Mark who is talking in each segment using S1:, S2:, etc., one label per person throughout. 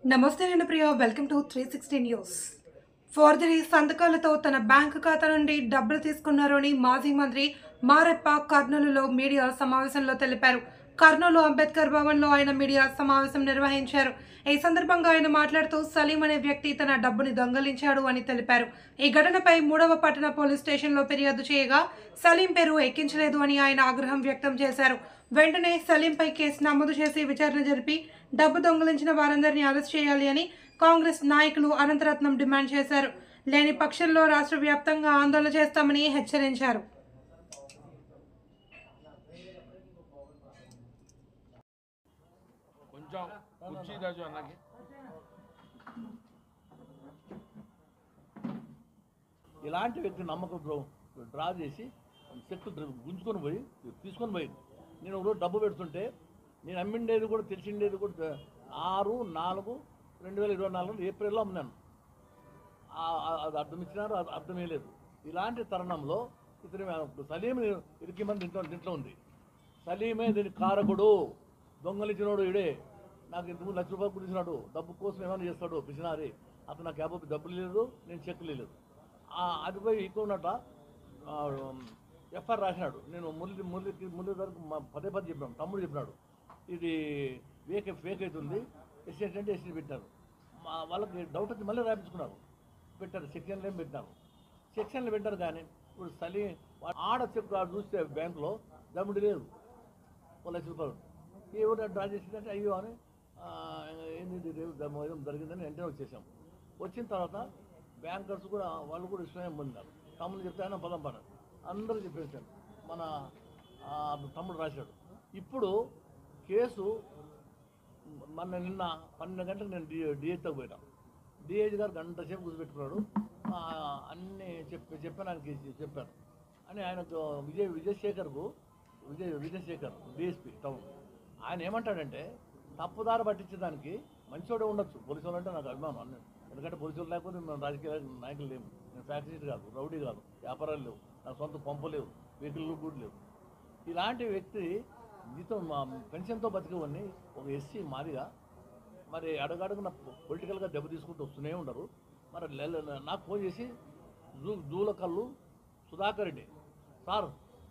S1: నమస్తే నేను Priya welcome to three sixty news forgery సంతకాలతో తన బ్యాంకు ఖాతా నుండి డబ్బులు తీసుకున్నారు అని మాజీ మంత్రి మారెప్ప కర్నూలులో మీడియా సమావేశంలో తెలిపారు కర్నూలు అంబేద్కర్ భవన్లో ఆయన మీడియా సమావేశం నిర్వహించారు ఈ సందర్భంగా ఆయన మాట్లాడుతూ సలీం అనే వ్యక్తి తన డబ్బుని దొంగలించాడు అని తెలిపారు ఈ ఘటనపై మూడవ పట్టణ పోలీస్ స్టేషన్లో ఫిర్యాదు చేయగా సలీం పేరు ఎక్కించలేదు అని ఆయన ఆగ్రహం వ్యక్తం చేశారు వెంటనే సలీంపై కేసు నమోదు చేసి విచారణ జరిపి డబ్బు దొంగలించిన వారందరినీ అరెస్ట్ చేయాలి అని కాంగ్రెస్ నాయకులు అనంతరత్నం డిమాండ్ చేశారు లేని పక్షంలో రాష్ట్ర వ్యాప్తంగా ఆందోళన చేస్తామని హెచ్చరించారు
S2: కొంచెం కుర్చీ రాజు అన్నకి
S3: ఇలాంటి వ్యక్తి నమ్మకం డ్రా- డ్రా చేసి చెక్ గుంజుకొని పోయి తీసుకొని పోయింది నేను ఒకరోజు డబ్బు పెడుతుంటే నేను అమ్మిండేది కూడా తెలిసిండేది కూడా ద- ఆరు నాలుగు రెండు వేల ఇరవై నాలుగు ఏప్రిల్లో అమ్మినాను ఆ- ఆ- అది అర్థం ఇచ్చినారు అది అర్థమే లేదు ఇలాంటి తరుణంలో ఇతను సలీం ఇరికి మంది దీంట్లో దీంట్లో ఉంది సలీమే దీనికి కారకుడు దొంగలిచ్చినోడు ఇడే నాకు ఇంతకు లక్ష రూపాయలు కుడిచినాడు డబ్బు కోసం ఏమైనా చేస్తాడు పిసినారి అతను నాకు యాభై డబ్బులు లేదు నేను చెక్కులు లేదు ఆ, అది పోయి ఎక్కువ ఉన్నట ఎఫ్ఐఆర్ రాసినాడు నేను మురళి మురళికి మురళి గారికి మా పదే పదే చెప్పినాను తమ్ముడు చెప్పినాడు ఇది ఫేక్ ఫేక్ అవుతుంది ఎస్సీ అంటే ఎస్సీ పెట్టారు మా వాళ్ళకి డౌట్ వచ్చి మళ్ళీ రాయించుకున్నారు పెట్టారు సెక్షన్లు ఏం పెట్టినారు సెక్షన్లు పెట్టారు కానీ ఇప్పుడు సలి ఆడ చెక్ ఆడ చూస్తే బ్యాంకులో దమ్ముడి లేదు ఒక లక్ష రూపాయలు ఎవరు డ్రా చేసిందంటే అయ్యో అని ఆ, ఏంది ఇది రేపు దమ్ము ఏదో జరిగిందని వెంటనే వచ్చేసాం వచ్చిన తర్వాత బ్యాంకర్స్ కూడా వాళ్ళు కూడా విషయం పొందారు తమ్ముడు చెప్తే ఆయన పదం పడారు అందరూ చెప్పేసారు మన ఆ, తమ్ముడు రాశాడు ఇప్పుడు కేసు మొన్న నిన్న పన్నెండు గంటలకు నేను డి డిహెచ్తో పోయినా డిహెచ్ గారు గంట సేపు కూర్చోబెట్టుకున్నాడు ఆ, అన్నీ చెప్పి చెప్పాను ఆయనకి చెప్పాను అని ఆయనకు విజయ్ విజయశేఖర్కు విజయ్ విజయశేఖర్ డిఎస్పీ టౌన్ ఆయన ఏమంటాడంటే తప్పుదారి పట్టించడానికి మంచోడే ఉండొచ్చు పోలీసు వాళ్ళు అంటే నాకు అభిమానం అన్న ఎందుకంటే పోలీసులు లేకపోతే మేము రాజకీయ నాయకులు లేము నేను ఫ్యాక్టరీ కాదు రౌడీ కాదు వ్యాపారాలు లేవు నా సొంత పంపు లేవు వెహికల్ కూడా లేవు ఇలాంటి వ్యక్తి జీతం మా పెన్షన్తో బతికేవన్నీ ఒక ఎస్సీ మాదిగా మరి అడుగడుగున పొలిటికల్గా దెబ్బ తీసుకుంటూ వస్తూనే ఉండరు మరి లె- లె- నాకు ఫోన్ చేసి జూ జూలకల్లు సుధాకర్ రెడ్డి సార్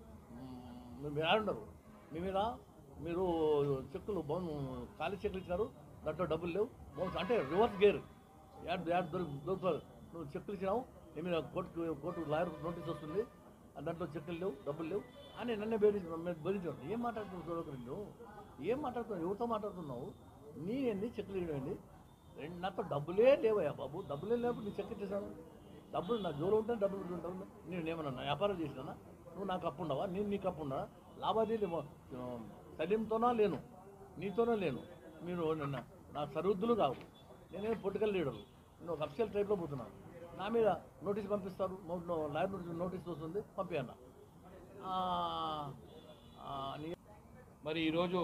S3: మ్, మీరు ఆడుండరు మీ మీద మీరు చెక్కులు బౌన్ ఖాళీ చెక్కులు ఇచ్చినారు దాంట్లో డబ్బులు లేవు బౌన్స్ అంటే రివర్స్ గేర్ యాడ్ యాడ్ దొరికి దొరుకుతారు నువ్వు చెక్కులు ఇచ్చినావు నీ మీద కోర్టు కోర్టు లాయర్ నోటీస్ వస్తుంది ఆ దాంట్లో చెక్కులు లేవు డబ్బులు లేవు అని నన్నే బెదిరించి బెదిరించాడు ఏం మాట్లాడుతున్నావు సుధాకర్ రెడ్డి నువ్వు ఏం మాట్లాడుతున్నావు ఎవరితో మాట్లాడుతున్నావు నీ ఏంది చెక్కులు ఇవ్వండి రెండు నాతో డబ్బులే లేవయ్యా బాబు డబ్బులే లేవు నీ చెక్ ఇచ్చేసాను డబ్బులు నా జోలు ఉంటే డబ్బులు ఉంటాను నేను ఏమన్నా వ్యాపారం చేసినా నువ్వు నాకు అప్పు ఉండవా నేను నీకు అప్పు ఉండవా లావాదేవీలు సలీంతోనా లేను నీతోనే లేను మీరు నిన్న నా సరుద్దులు కావు నేనేం పొలిటికల్ లీడరు నేను ఒక అఫిషియల్ టైప్లో పోతున్నాను నా మీద నోటీస్ పంపిస్తారు లాయర్ నుంచి నోటీస్ వస్తుంది పంపించన్న
S2: మరి ఈరోజు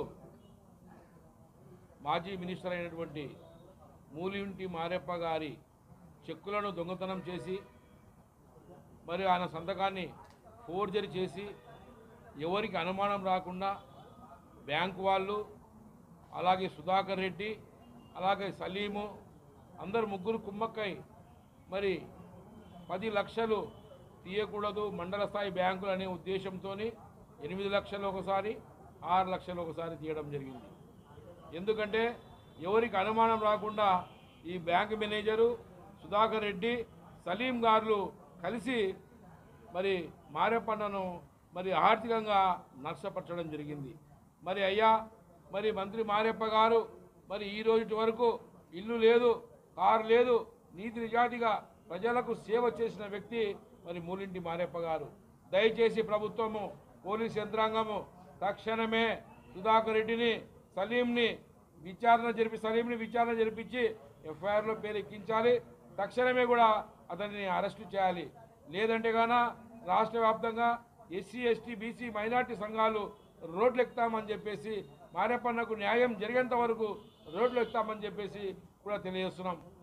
S2: మాజీ మినిస్టర్ అయినటువంటి మూలింటి మారెప్ప గారి చెక్కులను దొంగతనం చేసి మరి ఆయన సంతకాన్ని ఫోర్జరీ చేసి ఎవరికి అనుమానం రాకుండా బ్యాంకు వాళ్ళు అలాగే సుధాకర్ రెడ్డి అలాగే సలీము అందరు ముగ్గురు కుమ్మక్కై మరి పది లక్షలు తీయకూడదు మండల స్థాయి బ్యాంకులు అనే ఉద్దేశంతో ఎనిమిది లక్షలు ఒకసారి ఆరు లక్షలు ఒకసారి తీయడం జరిగింది ఎందుకంటే ఎవరికి అనుమానం రాకుండా ఈ బ్యాంక్ మేనేజరు సుధాకర్ రెడ్డి సలీం గారు కలిసి మరి మారేపన్నను మరి ఆర్థికంగా నష్టపరచడం జరిగింది మరి అయ్యా మరి మంత్రి మారెప్ప గారు మరి ఈ రోజు వరకు ఇల్లు లేదు కారు లేదు నీతి నిజాతిగా ప్రజలకు సేవ చేసిన వ్యక్తి మరి మూలింటి మారెప్ప గారు దయచేసి ప్రభుత్వము పోలీస్ యంత్రాంగము తక్షణమే సుధాకర్ రెడ్డిని సలీంని విచారణ జరిపి సలీంని విచారణ జరిపించి ఎఫ్ఐఆర్లో పేరు ఎక్కించాలి తక్షణమే కూడా అతన్ని అరెస్టు చేయాలి లేదంటే గాన రాష్ట్ర వ్యాప్తంగా ఎస్సీ ఎస్టీ బీసీ మైనార్టీ సంఘాలు రోడ్లు ఎక్కుతామని చెప్పేసి మారేపన్నకు న్యాయం జరిగేంత వరకు రోడ్లు ఎక్కుతామని చెప్పేసి కూడా తెలియజేస్తున్నాం